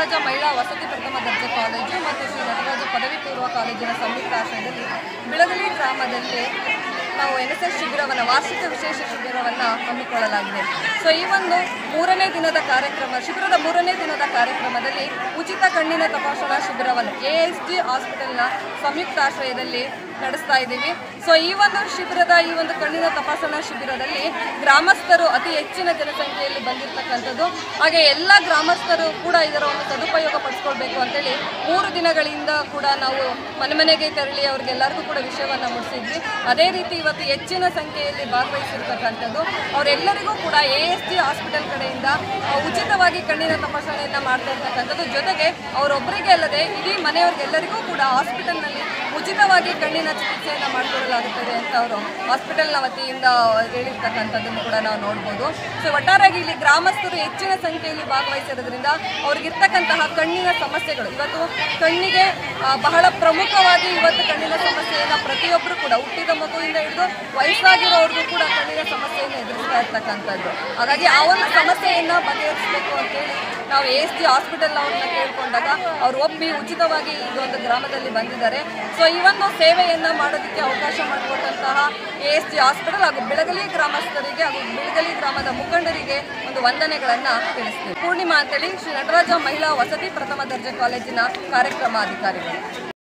ನಟರಾಜ ಮಹಿಳಾ ವಸತಿ ಪ್ರಥಮ ದರ್ಜೆ ಕಾಲೇಜು ಮತ್ತು ಶ್ರೀ ನಟರಾಜ ಪದವಿ ಪೂರ್ವ ಕಾಲೇಜಿನ ಸಂಯುಕ್ತ ಆಶ್ರಯದಲ್ಲಿ ಬಿಳಗಲಿ ಗ್ರಾಮದಲ್ಲಿ ನಾವು ಎನ್ ಎಸ್ ಎಸ್ ಶಿಬಿರವನ್ನು ವಾರ್ಷಿಕ ವಿಶೇಷ ಶಿಬಿರವನ್ನು ಹಮ್ಮಿಕೊಳ್ಳಲಾಗಿದೆ ಸೊ ಈ ಒಂದು ಮೂರನೇ ದಿನದ ಕಾರ್ಯಕ್ರಮ ಶಿಬಿರದ ಮೂರನೇ ದಿನದ ಕಾರ್ಯಕ್ರಮದಲ್ಲಿ ಉಚಿತ ಕಣ್ಣಿನ ತಪಾಸಣಾ ಶಿಬಿರವನ್ನು ಎ ಎಸ್ ಡಿ ಹಾಸ್ಪಿಟಲ್ನ ಸಂಯುಕ್ತ ಆಶ್ರಯದಲ್ಲಿ ನಡೆಸ್ತಾ ಇದ್ದೀವಿ ಸೊ ಈ ಒಂದು ಶಿಬಿರದ ಈ ಒಂದು ಕಣ್ಣಿನ ತಪಾಸಣಾ ಶಿಬಿರದಲ್ಲಿ ಗ್ರಾಮಸ್ಥರು ಅತಿ ಹೆಚ್ಚಿನ ಜನಸಂಖ್ಯೆಯಲ್ಲಿ ಬಂದಿರತಕ್ಕಂಥದ್ದು ಹಾಗೆ ಎಲ್ಲ ಗ್ರಾಮಸ್ಥರು ಕೂಡ ಇದರ ಒಂದು ಸದುಪಯೋಗ ಪಡಿಸ್ಕೊಳ್ಬೇಕು ಅಂತೇಳಿ ಮೂರು ದಿನಗಳಿಂದ ಕೂಡ ನಾವು ಮನೆ ಮನೆಗೆ ತೆರಳಿ ಅವ್ರಿಗೆಲ್ಲರಿಗೂ ಕೂಡ ವಿಷಯವನ್ನು ಮುಟ್ಟಿಸಿದ್ವಿ ಅದೇ ರೀತಿ ಇವತ್ತು ಹೆಚ್ಚಿನ ಸಂಖ್ಯೆಯಲ್ಲಿ ಭಾಗವಹಿಸಿರ್ತಕ್ಕಂಥದ್ದು ಅವರೆಲ್ಲರಿಗೂ ಕೂಡ ಎ ಎಸ್ ಡಿ ಹಾಸ್ಪಿಟಲ್ ಕಡೆಯಿಂದ ಆ, ಉಚಿತವಾಗಿ ಕಣ್ಣಿನ ತಪಾಸಣೆಯನ್ನು ಮಾಡ್ತಾ ಇರ್ತಕ್ಕಂಥದ್ದು ಜೊತೆಗೆ ಅವರೊಬ್ಬರಿಗೆ ಅಲ್ಲದೆ ಇಡೀ ಮನೆಯವರಿಗೆಲ್ಲರಿಗೂ ಕೂಡ ಹಾಸ್ಪಿಟಲ್ನಲ್ಲಿ ಉಚಿತವಾಗಿ ಕಣ್ಣಿನ ಚಿಕಿತ್ಸೆಯನ್ನು ಮಾಡಿಕೊಡಲಾಗುತ್ತದೆ ಅಂತ ಅವರು ಹಾಸ್ಪಿಟಲ್ನ ವತಿಯಿಂದ ಹೇಳಿರ್ತಕ್ಕಂಥದ್ದನ್ನು ಕೂಡ ನಾವು ನೋಡ್ಬೋದು ಸೊ ಒಟ್ಟಾರೆಯಾಗಿ ಇಲ್ಲಿ ಗ್ರಾಮಸ್ಥರು ಹೆಚ್ಚಿನ ಸಂಖ್ಯೆಯಲ್ಲಿ ಭಾಗವಹಿಸಿರೋದ್ರಿಂದ ಅವ್ರಿಗಿರ್ತಕ್ಕಂತಹ ಕಣ್ಣಿನ ಸಮಸ್ಯೆಗಳು ಇವತ್ತು ಕಣ್ಣಿಗೆ ಆ, ಬಹಳ ಪ್ರಮುಖವಾಗಿ ಇವತ್ತು ಕಣ್ಣಿನ ಸಮಸ್ಯೆಯನ್ನು ಪ್ರತಿಯೊಬ್ಬರು ಕೂಡ ಹುಟ್ಟಿದ ಮಗುವಿಂದ ಹಿಡಿದು ವಯಸ್ಸಾಗಿರೋರ್ಗೂ ಕೂಡ ಕಣ್ಣಿನ ಸಮಸ್ಯೆಯನ್ನು ಎದುರಿಸ್ತಾ ಇರ್ತಕ್ಕಂಥದ್ದು ಹಾಗಾಗಿ ಆ ಒಂದು ಸಮಸ್ಯೆಯನ್ನು ಬಗೆಹರಿಸಬೇಕು ಅಂತೇಳಿ ನಾವು ಎ ಎಸ್ ಟಿ ಹಾಸ್ಪಿಟಲ್ ಅವ್ರನ್ನ ಕೇಳ್ಕೊಂಡಾಗ ಅವ್ರು ಒಪ್ಪಿ ಉಚಿತವಾಗಿ ಈ ಒಂದು ಗ್ರಾಮದಲ್ಲಿ ಬಂದಿದ್ದಾರೆ ಸೊ ಈ ಒಂದು ಸೇವೆಯನ್ನು ಮಾಡೋದಕ್ಕೆ ಅವಕಾಶ ಮಾಡಿಕೊಟ್ಟಂತಹ ಎ ಎಸ್ ಟಿ ಹಾಸ್ಪಿಟಲ್ ಹಾಗೂ ಬೆಳಗಲಿ ಗ್ರಾಮಸ್ಥರಿಗೆ ಹಾಗೂ ಬೆಳಗಲಿ ಗ್ರಾಮದ ಮುಖಂಡರಿಗೆ ಒಂದು ವಂದನೆಗಳನ್ನು ತಿಳಿಸ್ತೀವಿ ಪೂರ್ಣಿಮಾ ಅಂತೇಳಿ ಶ್ರೀ ನಟರಾಜ ಮಹಿಳಾ ವಸತಿ ಪ್ರಥಮ ದರ್ಜೆ ಕಾಲೇಜಿನ ಕಾರ್ಯಕ್ರಮ ಅಧಿಕಾರಿಗಳು